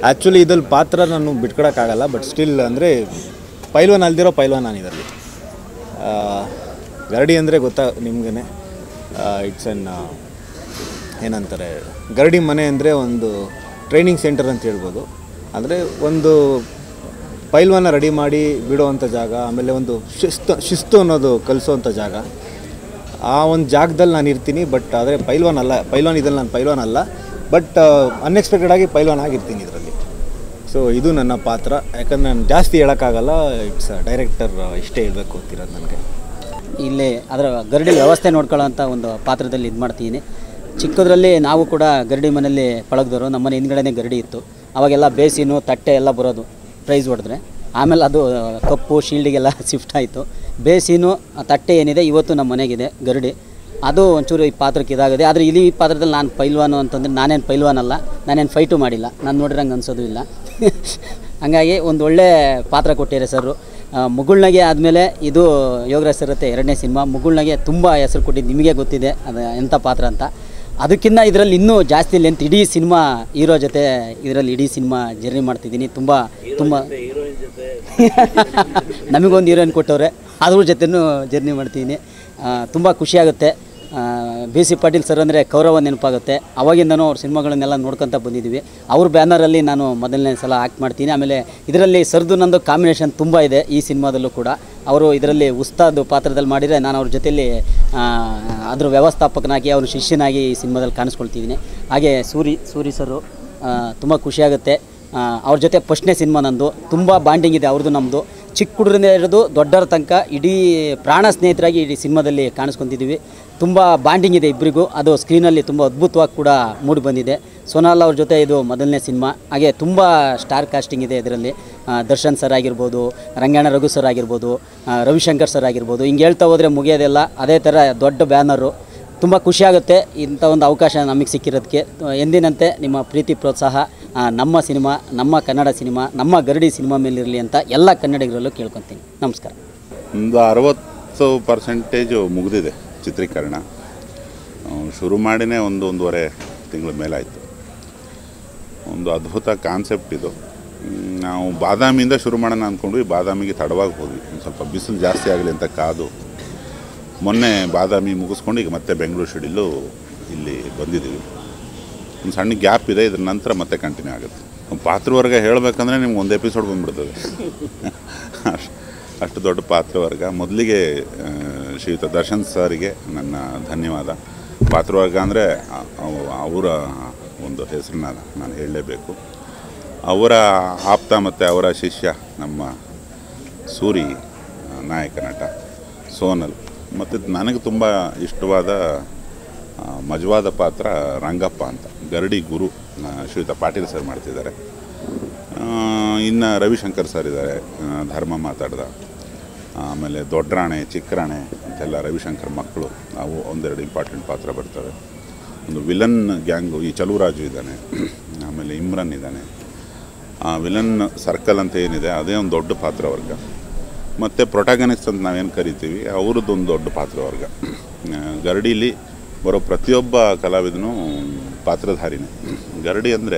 actually ಇದ್ರಲ್ಲಿ ಪಾತ್ರ ನಾನು ಬಿಟ್ಕೊಡೋಕ್ಕಾಗಲ್ಲ ಬಟ್ ಸ್ಟಿಲ್ ಅಂದರೆ ಪೈಲ್ವಾನ್ ಅಲ್ದಿರೋ ಪೈಲ್ವಾನ್ ನಾನು ಇದರಲ್ಲಿ ಗರಡಿ ಅಂದರೆ ಗೊತ್ತಾ ನಿಮ್ಗೇ ಇಟ್ಸ್ ಎನ್ ಏನಂತಾರೆ ಗರಡಿ ಮನೆ ಅಂದರೆ ಒಂದು ಟ್ರೈನಿಂಗ್ ಸೆಂಟರ್ ಅಂತ ಹೇಳ್ಬೋದು ಅಂದರೆ ಒಂದು ಪೈಲ್ವಾನ ರೆಡಿ ಮಾಡಿ ಬಿಡುವಂಥ ಜಾಗ ಆಮೇಲೆ ಒಂದು ಶಿಸ್ತು ಶಿಸ್ತು ಅನ್ನೋದು ಕಲಿಸೋವಂಥ ಜಾಗ ಆ ಒಂದು ಜಾಗದಲ್ಲಿ ನಾನು ಇರ್ತೀನಿ ಬಟ್ ಆದರೆ ಪೈಲ್ವಾನ್ ಅಲ್ಲ ಪೈಲ್ವಾನ್ ಇದ್ರಲ್ಲಿ ನಾನು ಪೈಲ್ವಾನ್ ಅಲ್ಲ ಬಟ್ ಅನ್ಎಕ್ಸ್ಪೆಕ್ಟೆಡ್ ಆಗಿ ಪೈಲ್ವಾನ್ ಆಗಿರ್ತೀನಿ ಇದರಲ್ಲಿ ಸೊ ಇದು ನನ್ನ ಪಾತ್ರ ಯಾಕಂದ್ರೆ ನಾನು ಜಾಸ್ತಿ ಹೇಳೋಕ್ಕಾಗಲ್ಲ ಇಟ್ಸ್ ಡೈರೆಕ್ಟರ್ ಇಷ್ಟೇ ಹೇಳಬೇಕು ಅಂತಿರೋದು ನನಗೆ ಇಲ್ಲಿ ಅದರ ಗರಡಿ ವ್ಯವಸ್ಥೆ ನೋಡ್ಕೊಳ್ಳೋಂಥ ಒಂದು ಪಾತ್ರದಲ್ಲಿ ಇದು ಮಾಡ್ತೀನಿ ಚಿಕ್ಕದ್ರಲ್ಲಿ ನಾವು ಕೂಡ ಗರಡಿ ಮನೆಯಲ್ಲಿ ಪಳಗ್ದವರು ನಮ್ಮನೆ ಹಿಂದ್ಗಡೆನೇ ಗರಡಿ ಇತ್ತು ಅವಾಗೆಲ್ಲ ಬೇಸಿನು ತಟ್ಟೆ ಎಲ್ಲ ಬರೋದು ಪ್ರೈಸ್ ಹೊಡೆದ್ರೆ ಆಮೇಲೆ ಅದು ಕಪ್ಪು ಶೀಲ್ಡಿಗೆಲ್ಲ ಶಿಫ್ಟ್ ಆಯಿತು ಬೇಸಿನು ಆ ತಟ್ಟೆ ಏನಿದೆ ಇವತ್ತು ನಮ್ಮ ಮನೆಗಿದೆ ಗರಡಿ ಅದು ಒಂಚೂರು ಈ ಪಾತ್ರಕ್ಕೆ ಇದಾಗಿದೆ ಆದರೆ ಇಲ್ಲಿ ಈ ಪಾತ್ರದಲ್ಲಿ ನಾನು ಪೈಲ್ವಾನು ಅಂತಂದರೆ ನಾನೇನು ಪೈಲ್ವಾನ್ ಅಲ್ಲ ನಾನೇನು ಫೈಟು ಮಾಡಿಲ್ಲ ನಾನು ನೋಡಿರಂಗೆ ಅನ್ಸೋದು ಇಲ್ಲ ಹಂಗಾಗಿ ಒಂದು ಒಳ್ಳೆ ಪಾತ್ರ ಕೊಟ್ಟಿದ್ದಾರೆ ಸರ್ ಮುಗುಳ್ನಗೆ ಆದಮೇಲೆ ಇದು ಯೋಗರಾಜ್ ಸರ್ ಹತ್ತೆ ಎರಡನೇ ಸಿನಿಮಾ ಮುಗುಳ್ನಗೆ ತುಂಬ ಹೆಸರು ಕೊಟ್ಟಿದ್ದು ನಿಮಗೆ ಗೊತ್ತಿದೆ ಅದು ಎಂಥ ಪಾತ್ರ ಅಂತ ಅದಕ್ಕಿಂತ ಇದರಲ್ಲಿ ಇನ್ನೂ ಜಾಸ್ತಿ ಲೆಂತ್ ಇಡೀ ಸಿನಿಮಾ ಹೀರೋ ಜೊತೆ ಇದರಲ್ಲಿ ಇಡೀ ಸಿನಿಮಾ ಜರ್ನಿ ಮಾಡ್ತಿದ್ದೀನಿ ತುಂಬ ತುಂಬ ನಮಗೊಂದು ಹೀರೋಯಿನ್ ಕೊಟ್ಟವ್ರೆ ಅದ್ರ ಜೊತೆನೂ ಜರ್ನಿ ಮಾಡ್ತೀನಿ ತುಂಬ ಖುಷಿಯಾಗುತ್ತೆ ಬಿ ಸಿ ಪಾಟೀಲ್ ಸರ್ ಅಂದರೆ ಕೌರವ ನೆನಪಾಗುತ್ತೆ ಅವಾಗಿಂದನೂ ಅವ್ರ ಸಿನಿಮಾಗಳನ್ನೆಲ್ಲ ನೋಡ್ಕೊತ ಬಂದಿದ್ದೀವಿ ಅವ್ರ ಬ್ಯಾನರಲ್ಲಿ ನಾನು ಮೊದಲನೇ ಸಲ ಆ್ಯಕ್ಟ್ ಮಾಡ್ತೀನಿ ಆಮೇಲೆ ಇದರಲ್ಲಿ ಸರ್ದು ನಂದು ಕಾಂಬಿನೇಷನ್ ತುಂಬ ಇದೆ ಈ ಸಿನಿಮಾದಲ್ಲೂ ಕೂಡ ಅವರು ಇದರಲ್ಲಿ ಉಸ್ತಾದ್ ಪಾತ್ರದಲ್ಲಿ ಮಾಡಿದರೆ ನಾನು ಅವ್ರ ಜೊತೆಯಲ್ಲಿ ಆ, ಅದ್ರ ವ್ಯವಸ್ಥಾಪಕನಾಗಿ ಅವ್ರ ಶಿಷ್ಯನಾಗಿ ಈ ಸಿನಿಮಾದಲ್ಲಿ ಕಾಣಿಸ್ಕೊಳ್ತಿದ್ದೀನಿ ಹಾಗೆ ಸೂರಿ ಸೂರಿ ಸರು ತುಂಬ ಖುಷಿಯಾಗುತ್ತೆ ಆ, ಅವ್ರ ಜೊತೆ ಫಸ್ಟ್ನೇ ಸಿನಿಮಾ ನಂದು ತುಂಬ ಬಾಂಡಿಂಗ್ ಇದೆ ಅವ್ರದ್ದು ನಮ್ಮದು ಚಿಕ್ಕ ಹುಡುಗರಿಂದ ಹಿಡಿದು ದೊಡ್ಡರ ತನಕ ಇಡೀ ಪ್ರಾಣ ಸ್ನೇಹಿತರಾಗಿ ಇಡೀ ಸಿನಿಮಾದಲ್ಲಿ ಕಾಣಿಸ್ಕೊತಿದ್ದೀವಿ ತುಂಬ ಬಾಂಡಿಂಗ್ ಇದೆ ಇಬ್ಬರಿಗೂ ಅದು ಸ್ಕ್ರೀನಲ್ಲಿ ತುಂಬ ಅದ್ಭುತವಾಗಿ ಕೂಡ ಮೂಡಿ ಬಂದಿದೆ ಸೋನಾಲ್ ಅವ್ರ ಜೊತೆ ಇದು ಮೊದಲನೇ ಸಿನಿಮಾ ಹಾಗೆ ತುಂಬ ಸ್ಟಾರ್ ಕಾಸ್ಟಿಂಗ್ ಇದೆ ಇದರಲ್ಲಿ ಆ, ದರ್ಶನ್ ಸರ್ ಆಗಿರ್ಬೋದು ರಂಗಣ್ಣ ರಘು ಸರ್ ಆಗಿರ್ಬೋದು ಆ, ರವಿಶಂಕರ್ ಸರ್ ಆಗಿರ್ಬೋದು ಹಿಂಗೆ ಹೇಳ್ತಾ ಹೋದರೆ ಮುಗಿಯೋದಿಲ್ಲ ಅದೇ ಥರ ದೊಡ್ಡ ಬ್ಯಾನರು ತುಂಬ ಖುಷಿಯಾಗುತ್ತೆ ಇಂಥ ಒಂದು ಅವಕಾಶ ನಮಗೆ ಸಿಕ್ಕಿರೋದಕ್ಕೆ ಎಂದಿನಂತೆ ನಿಮ್ಮ ಪ್ರೀತಿ ಪ್ರೋತ್ಸಾಹ ಆ, ನಮ್ಮ ಸಿನಿಮಾ ನಮ್ಮ ಕನ್ನಡ ಸಿನಿಮಾ ನಮ್ಮ ಗರಡಿ ಸಿನಿಮಾ ಮೇಲಿರಲಿ ಅಂತ ಎಲ್ಲ ಕನ್ನಡಿಗರಲ್ಲೂ ಕೇಳ್ಕೊತೀನಿ ನಮಸ್ಕಾರ ಒಂದು ಅರವತ್ತು ಪರ್ಸೆಂಟೇಜು ಮುಗಿದಿದೆ ಚಿತ್ರೀಕರಣ ಆ, ಶುರು ಮಾಡಿನೇ ಒಂದು ಒಂದೂವರೆ ತಿಂಗಳ ಮೇಲಾಯಿತು ಒಂದು ಅದ್ಭುತ ಕಾನ್ಸೆಪ್ಟ್ ಇದು ಮ್, ನಾವು ಬಾದಾಮಿಯಿಂದ ಶುರು ಮಾಡೋಣ ಅಂದ್ಕೊಂಡ್ವಿ ಬಾದಾಮಿಗೆ ತಡವಾಗಿ ಹೋದ್ವಿ ಒಂದು ಸ್ವಲ್ಪ ಬಿಸಿಲು ಜಾಸ್ತಿ ಆಗಲಿ ಅಂತ ಕಾದು ಮೊನ್ನೆ ಬಾದಾಮಿ ಮುಗಿಸ್ಕೊಂಡು ಈಗ ಮತ್ತೆ ಬೆಂಗಳೂರು ಶೆಡ್ಯೂಲು ಇಲ್ಲಿ ಬಂದಿದ್ದೀವಿ ಒಂದು ಸಣ್ಣ ಗ್ಯಾಪ್ ಇದೆ ಇದ್ರ ನಂತರ ಮತ್ತೆ ಕಂಟಿನ್ಯೂ ಆಗುತ್ತೆ ಪಾತ್ರವರ್ಗ ಹೇಳಬೇಕಂದ್ರೆ ನಿಮ್ಗೆ ಒಂದು ಎಪಿಸೋಡ್ ಬಂದ್ಬಿಡ್ತದೆ ಅಷ್ಟ್- ಅಷ್ಟು ದೊಡ್ಡ ಪಾತ್ರವರ್ಗ ಮೊದಲಿಗೆ ಆ, ಶ್ರೀಯುತ ದರ್ಶನ್ ಸರ್ಗೆ ನನ್ನ ಧನ್ಯವಾದ ಪಾತ್ರವರ್ಗ ಅಂದರೆ ಅವರ ಒಂದು ಹೆಸರನ್ನ ನಾನು ಹೇಳಲೇಬೇಕು ಅವರ ಆಪ್ತ ಮತ್ತು ಅವರ ಶಿಷ್ಯ ನಮ್ಮ ಸೂರಿ ಆ, ನಾಯಕ ನಟ ಸೋನಲ್ ಮತ್ತು ನನಗೆ ತುಂಬ ಇಷ್ಟವಾದ ಆ, ಮಜವಾದ ಪಾತ್ರ ರಂಗಪ್ಪ ಅಂತ ಗರಡಿ ಗುರು ಆ, ಶ್ರೀಯುತ ಪಾಟೀಲ್ ಸರ್ ಮಾಡ್ತಿದ್ದಾರೆ ಇನ್ನು ರವಿಶಂಕರ್ ಸರ್ ಇದ್ದಾರೆ ಆ, ಧರ್ಮ ಮಾತಾಡ್ದ ಆಮೇಲೆ ದೊಡ್ಡರಾಣೆ ಚಿಕ್ಕರಾಣೆ ಅಂತೆಲ್ಲ ರವಿಶಂಕರ್ ಮಕ್ಕಳು ಅವು ಒಂದೆರಡು ಇಂಪಾರ್ಟೆಂಟ್ ಪಾತ್ರ ಬರ್ತವೆ ಒಂದು ವಿಲನ್ ಗ್ಯಾಂಗು ಈ ಚಲುವರಾಜು ಇದ್ದಾನೆ ಆಮೇಲೆ ಇಮ್ರನ್ ಇದ್ದಾನೆ ಆ ವಿಲನ್ ಸರ್ಕಲ್ ಅಂತ ಏನಿದೆ ಅದೇ ಒಂದು ದೊಡ್ಡ ಪಾತ್ರವರ್ಗ ಮತ್ತು ಪ್ರೊಟಾಗನಿಸ್ಟ್ ಅಂತ ನಾವೇನು ಕರಿತೀವಿ ಅವ್ರದ್ದೊಂದು ದೊಡ್ಡ ಪಾತ್ರವರ್ಗ ಆ, ಗರಡಿಲಿ ಬರೋ ಪ್ರತಿಯೊಬ್ಬ ಕಲಾವಿದನು ಪಾತ್ರಧಾರಿನೇ ಗರಡಿ ಅಂದರೆ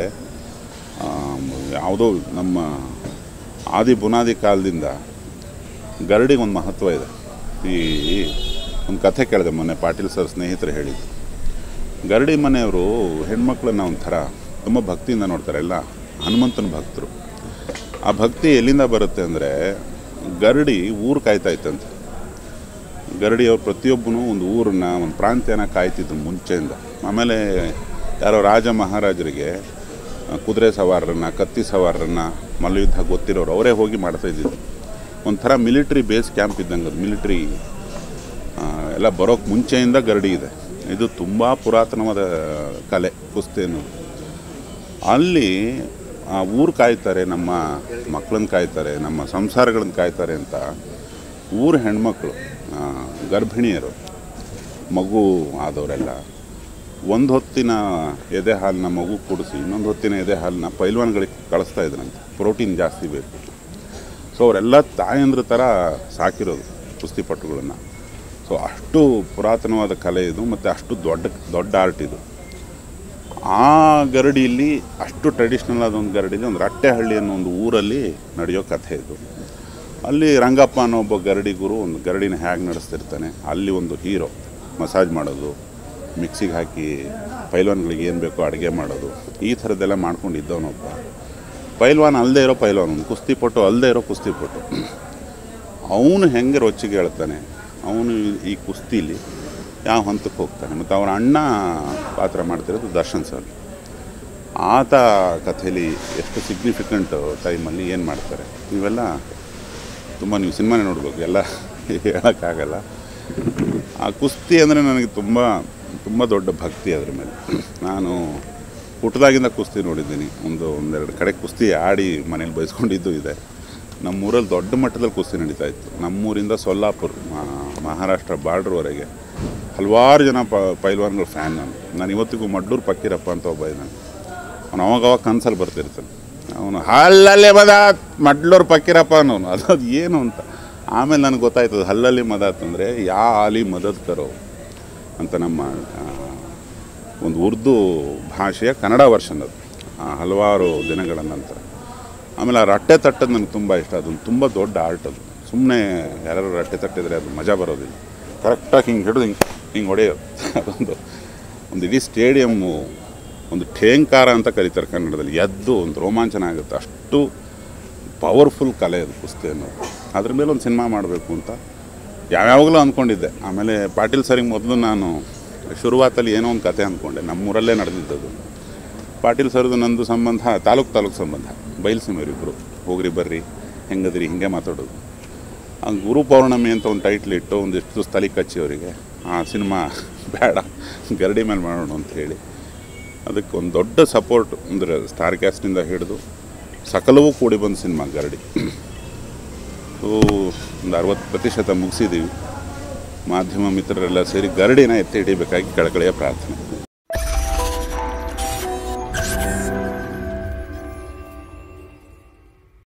ಯಾವುದೋ ನಮ್ಮ ಆದಿ ಬುನಾದಿ ಕಾಲದಿಂದ ಗರಡಿಗೆ ಒಂದು ಮಹತ್ವ ಇದೆ ಈ ಒಂದು ಕಥೆ ಕೇಳಿದೆ ಮೊನ್ನೆ ಪಾಟೀಲ್ ಸರ್ ಸ್ನೇಹಿತರು ಹೇಳಿದ್ದು ಗರಡಿ ಮನೆಯವರು ಹೆಣ್ಮಕ್ಳನ್ನ ಒಂಥರ ತುಂಬ ಭಕ್ತಿಯಿಂದ ನೋಡ್ತಾರೆ ಎಲ್ಲ ಹನುಮಂತನ ಭಕ್ತರು ಆ ಭಕ್ತಿ ಎಲ್ಲಿಂದ ಬರುತ್ತೆ ಅಂದರೆ ಗರಡಿ ಊರು ಕಾಯ್ತಾ ಇತ್ತಂತೆ ಗರಡಿಯವ್ರು ಪ್ರತಿಯೊಬ್ಬನು ಒಂದು ಊರನ್ನ ಒಂದು ಪ್ರಾಂತ್ಯನ ಕಾಯ್ತಿದ್ರು ಮುಂಚೆಯಿಂದ ಆಮೇಲೆ ಯಾರೋ ರಾಜ ಮಹಾರಾಜರಿಗೆ ಆ, ಕುದುರೆ ಸವಾರರನ್ನ ಕತ್ತಿ ಸವಾರರನ್ನ ಮಲ್ಲಯುದ್ಧ ಗೊತ್ತಿರೋರು ಅವರೇ ಹೋಗಿ ಮಾಡ್ತಾ ಇದ್ದಿದ್ದು ಒಂಥರ ಮಿಲಿಟ್ರಿ ಬೇಸ್ ಕ್ಯಾಂಪ್ ಇದ್ದಂಗೆ ಅದು ಮಿಲಿಟ್ರಿ ಎಲ್ಲ ಬರೋಕ್ಕೆ ಮುಂಚೆಯಿಂದ ಗರಡಿ ಇದೆ ಇದು ತುಂಬ ಪುರಾತನವಾದ ಕಲೆ ಕುಸ್ತಿ ಅನ್ನೋದು ಅಲ್ಲಿ ಆ ಊರು ಕಾಯ್ತಾರೆ ನಮ್ಮ ಮಕ್ಕಳನ್ನ ಕಾಯ್ತಾರೆ ನಮ್ಮ ಸಂಸಾರಗಳನ್ನ ಕಾಯ್ತಾರೆ ಅಂತ ಊರ ಹೆಣ್ಮಕ್ಳು ಆ, ಗರ್ಭಿಣಿಯರು ಮಗು ಆದವರೆಲ್ಲ ಒಂದು ಹೊತ್ತಿನ ಎದೆ ಹಾಲನ್ನ ಮಗು ಕುಡಿಸಿ ಇನ್ನೊಂದು ಹೊತ್ತಿನ ಎದೆ ಹಾಲನ್ನ ಪೈಲ್ವಾನ್ಗಳಿಗೆ ಕಳಿಸ್ತಾ ಇದ್ರಂತೆ ಪ್ರೋಟೀನ್ ಜಾಸ್ತಿ ಬೇಕು ಸೊ ಅವರೆಲ್ಲ ತಾಯಂದ್ರ ಥರ ಸಾಕಿರೋದು ಕುಸ್ತಿಪಟುಗಳನ್ನು ಸೊ ಅಷ್ಟು ಪುರಾತನವಾದ ಕಲೆ ಇದು ಮತ್ತು ಅಷ್ಟು ದೊಡ್ಡ ದೊಡ್ಡ ಆರ್ಟ್ ಇದು ಆ ಗರಡಿಯಲ್ಲಿ ಅಷ್ಟು ಟ್ರೆಡಿಷ್ನಲ್ ಆದ ಒಂದು ಗರಡಿಲಿ ಒಂದು ರಟ್ಟೆಹಳ್ಳಿ ಅನ್ನೋ ಒಂದು ಊರಲ್ಲಿ ನಡೆಯೋ ಕಥೆ ಇದು ಅಲ್ಲಿ ರಂಗಪ್ಪ ಅನ್ನೋ ಒಬ್ಬ ಗರಡಿ ಗುರು ಒಂದು ಗರಡಿನ ಹೇಗೆ ನಡೆಸ್ತಿರ್ತಾನೆ ಅಲ್ಲಿ ಒಂದು ಹೀರೋ ಮಸಾಜ್ ಮಾಡೋದು ಮಿಕ್ಸಿಗೆ ಹಾಕಿ ಪೈಲ್ವಾನ್ಗಳಿಗೆ ಏನು ಬೇಕೋ ಅಡುಗೆ ಮಾಡೋದು ಈ ಥರದ್ದೆಲ್ಲ ಮಾಡ್ಕೊಂಡಿದ್ದವನೊಬ್ಬ ಪೈಲ್ವಾನ್ ಅಲ್ಲದೆ ಇರೋ ಪೈಲ್ವಾನ್ ಒಂದು ಕುಸ್ತಿಪಟು ಅಲ್ಲದೆ ಇರೋ ಕುಸ್ತಿಪಟು ಅವನು ಹೆಂಗೆ ರೊಚ್ಚಿಗೆ ಹೇಳ್ತಾನೆ ಅವನು ಈ ಕುಸ್ತಿಲಿ ಯಾವ ಹಂತಕ್ಕೆ ಹೋಗ್ತಾನೆ ಮತ್ತು ಅವರ ಅಣ್ಣ ಪಾತ್ರ ಮಾಡ್ತಿರೋದು ದರ್ಶನ್ ಸರ್ ಆತ ಕಥೆಯಲ್ಲಿ ಎಷ್ಟು ಸಿಗ್ನಿಫಿಕೆಂಟ್ ಟೈಮಲ್ಲಿ ಏನು ಮಾಡ್ತಾರೆ ಇವೆಲ್ಲ ತುಂಬ ನೀವು ಸಿನಿಮಾನೇ ನೋಡ್ಬೇಕು ಎಲ್ಲ ಹೇಳೋಕ್ಕಾಗಲ್ಲ ಆ ಕುಸ್ತಿ ಅಂದರೆ ನನಗೆ ತುಂಬ ತುಂಬ ದೊಡ್ಡ ಭಕ್ತಿ ಅದ್ರ ಮೇಲೆ ನಾನು ಹುಟ್ಟದಾಗಿಂದ ಕುಸ್ತಿ ನೋಡಿದ್ದೀನಿ ಒಂದು ಒಂದೆರಡು ಕಡೆ ಕುಸ್ತಿ ಆಡಿ ಮನೇಲಿ ಬಯಸ್ಕೊಂಡಿದ್ದು ಇದೆ ನಮ್ಮೂರಲ್ಲಿ ದೊಡ್ಡ ಮಟ್ಟದಲ್ಲಿ ಕುಸ್ತಿ ನಡೀತಾ ಇತ್ತು ನಮ್ಮೂರಿಂದ ಸೊಲ್ಲಾಪುರ್ ಮಾ- ಮಹಾರಾಷ್ಟ್ರ ಬಾರ್ಡ್ರ್ವರೆಗೆ ಹಲವಾರು ಜನ ಪ ಪೈಲ್ವಾನ್ಗಳ ಫ್ಯಾನ್ ನಾನು ನಾನು ಇವತ್ತಿಗೂ ಮಡ್ಡೂರು ಪಕ್ಕೀರಪ್ಪ ಅಂತ ಒಬ್ಬ ಇದ್ದಾನೆ ಅವನು ಅವಾಗವಾಗ ಕನ್ಸಲ್ಲಿ ಬರ್ತಿರ್ತಾನೆ ಅವನು ಹಲ್ಲಲ್ಲೇ ಮದಾತ್ ಮಡ್ಲೂರು ಪಕ್ಕೀರಪ್ಪ ಅನ್ನೋನು ಅದು ಏನು ಅಂತ ಆಮೇಲೆ ನನಗೆ ಗೊತ್ತಾಯ್ತದ ಹಲ್ಲಲ್ಲಿ ಮದಾತ್ ಅಂದರೆ ಯಾ ಆಲಿ ಮದದ್ ಕರೋ ಅಂತ ನಮ್ಮ ಆ, ಒಂದು ಉರ್ದು ಭಾಷೆಯ ಕನ್ನಡ ವರ್ಷನ್ ಅದು ಆ, ಹಲವಾರು ದಿನಗಳ ನಂತರ ಆಮೇಲೆ ಆ ರಟ್ಟೆ ತಟ್ಟದು ನನಗೆ ತುಂಬ ಇಷ್ಟ ಅದೊಂದು ತುಂಬ ದೊಡ್ಡ ಆರ್ಟ್ ಅದು ಸುಮ್ಮನೆ ಯಾರು ರಟ್ಟೆ ತಟ್ಟಿದರೆ ಅದು ಮಜಾ ಬರೋದಿಲ್ಲ ಕರೆಕ್ಟಾಗಿ ಹಿಂಗೆ ಹಿಡಿದು ಹಿಂಗೆ ಹಿಂಗೆ ಹೊಡೆಯೋದು ಅದೊಂದು ಒಂದು ಇಡೀ ಸ್ಟೇಡಿಯಮ್ಮು ಒಂದು ಠೇಂಕಾರ ಅಂತ ಕರೀತಾರೆ ಕನ್ನಡದಲ್ಲಿ ಎದ್ದು ಒಂದು ರೋಮಾಂಚನ ಆಗುತ್ತೆ ಅಷ್ಟು ಪವರ್ಫುಲ್ ಕಲೆ ಅದು ಕುಸ್ತಿ ಅನ್ನೋದು ಅದ್ರ ಮೇಲೆ ಒಂದು ಸಿನಿಮಾ ಮಾಡಬೇಕು ಅಂತ ಯಾವ್ಯಾವಾಗಲೂ ಅಂದ್ಕೊಂಡಿದ್ದೆ ಆಮೇಲೆ ಪಾಟೀಲ್ ಸರಿಗೆ ಮೊದಲು ನಾನು ಶುರುವಾತಲ್ಲಿ ಏನೋ ಒಂದು ಕತೆ ಅಂದ್ಕೊಂಡೆ ನಮ್ಮೂರಲ್ಲೇ ನಡೆದಿದ್ದದು ಪಾಟೀಲ್ ಸರ್ದು ನಂದು ಸಂಬಂಧ ತಾಲೂಕು ತಾಲೂಕು ಸಂಬಂಧ ಬಯಲ್ಸಿಮರಿಬ್ಬರು ಹೋಗ್ರಿ ಬರ್ರಿ ಹೆಂಗದ್ರಿ ಹಿಂಗೆ ಮಾತಾಡೋದು ಆ ಗುರು ಪೌರ್ಣಮಿ ಅಂತ ಒಂದು ಟೈಟ್ಲ್ ಇಟ್ಟು ಒಂದಿಷ್ಟು ಸ್ಥಳಿ ಕಚ್ಚಿ ಅವರಿಗೆ ಆ ಸಿನಿಮಾ ಬೇಡ ಗರಡಿ ಮೇಲೆ ಮಾಡೋಣ ಅಂತ ಹೇಳಿ ಅದಕ್ಕೆ ಒಂದು ದೊಡ್ಡ ಸಪೋರ್ಟ್ ಅಂದರೆ ಸ್ಟಾರ್ ಕ್ಯಾಸ್ಟಿಂದ ಹಿಡಿದು ಸಕಲವೂ ಕೂಡಿ ಬಂದ ಸಿನಿಮಾ ಗರಡಿ ಸೊ ಒಂದು ಅರವತ್ತು ಪ್ರತಿಶತ ಮುಗಿಸಿದ್ದೀವಿ ಮಾಧ್ಯಮ ಮಿತ್ರರೆಲ್ಲ ಸೇರಿ ಗರಡಿನ ಎತ್ತಿ ಹಿಡಿಬೇಕಾಗಿ ಕಳಕಳಿಯ ಪ್ರಾರ್ಥನೆ